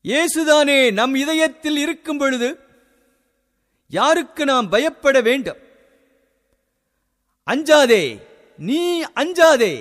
இயேசுதானே நம் இதயத்தில் இருக்கும் பொழுது யாருக்கு நாம் பயப்பட வேண்டும் அஞ்சாதே நீ அஞ்சாதே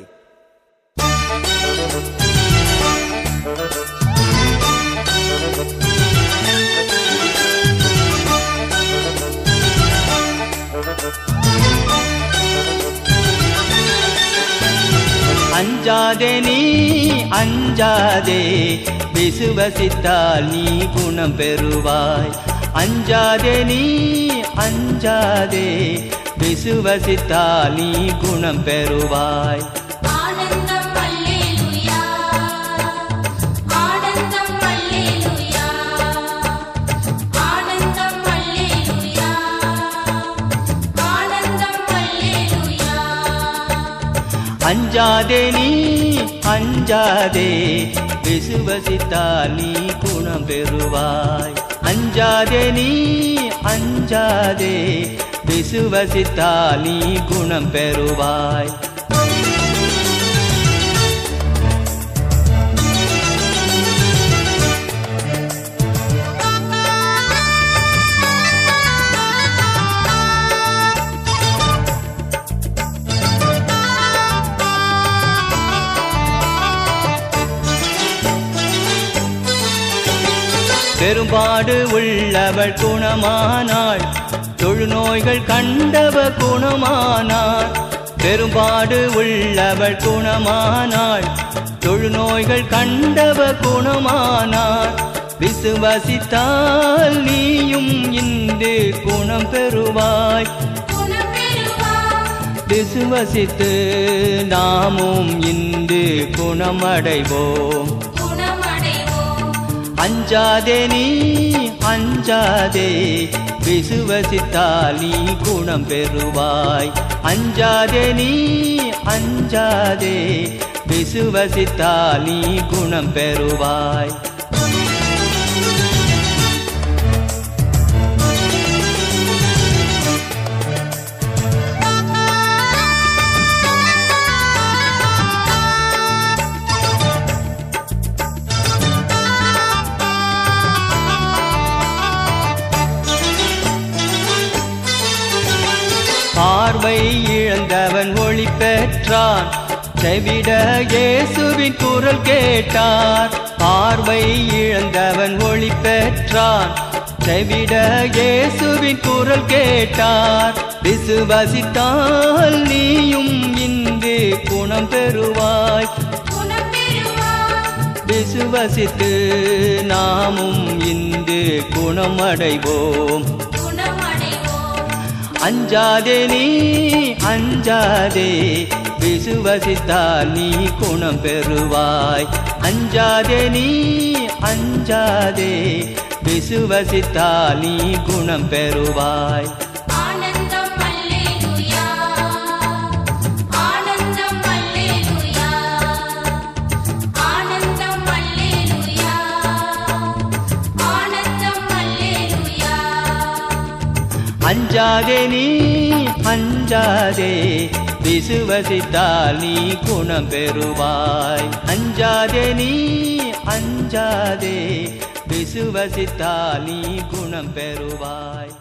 அஞ்சாதே நீ அஞ்சாதே விசுவசித்தால் நீ குணம் பெறுவாய் அஞ்சாதே நீ அஞ்சாதே விசுவசித்தால் நீ குணம் பெறுவாய் ஆனந்தம் அல்லேலூயா ஆனந்தம் அல்லேலூயா ஆனந்தம் அல்லேலூயா ஆனந்தம் அல்லேலூயா அஞ்சாதே நீ அஞ்சாதே விசுவசித்தால் நீ குணம் பெறுவாய் அஞ்சாதே நீ அஞ்சாதே விசுவசித்தால் நீ குணம் பெறுவாய் பெரும்பாடு உள்ளவள் குணமானாள் தொழுநோய்கள் கண்டவ குணமானாள் பெரும்பாடு உள்ளவள் குணமானாள் தொழுநோய்கள் கண்டவ குணமானாள் விசுவசித்தால் நீயும் இன்று குணம் பெறுவாய் குணம் பெறுவாய் விசுவசித்து நாமும் இன்று குணமடைவோம் குணமடைவோம் அஞ்சாதே நீ அஞ்சாதே விசுவசித்தால் நீ குணம் பெறுவாய் அஞ்சாதே நீ அஞ்சாதே விசுவசித்தால் நீ குணம் பெறுவாய் பார்வை இழந்தவன் ஒளி பெற்றான் செவிட இயேசுவின் குரல் கேட்டார் பார்வை இழந்தவன் ஒளி பெற்றான் செவிட இயேசுவின் குரல் கேட்டார் விசுவசித்தால் நீயும் இன்று குணம் பெறுவாய் குணம் பெறுவாய் விசுவசித்து நாமும் இன்று குணமடைவோம் குணமடைவோம் அஞ்சாதே நீ அஞ்சாதே விசுவசித்தால் நீ குணம் பெறுவாய் அஞ்சாதே நீ அஞ்சாதே விசுவசித்தால் நீ குணம் பெறுவாய் ஆனந்தம் அல்லேலூயா ஆனந்தம் அல்லேலூயா ஆனந்தம் அல்லேலூயா ஆனந்தம் அல்லேலூயா அஞ்சாதே நீ அஞ்சாதே விசுவசித்தால் நீ குணம் பெறுவாய் அஞ்சாதே நீ அஞ்சாதே விசுவசித்தால் நீ குணம் பெறுவாய்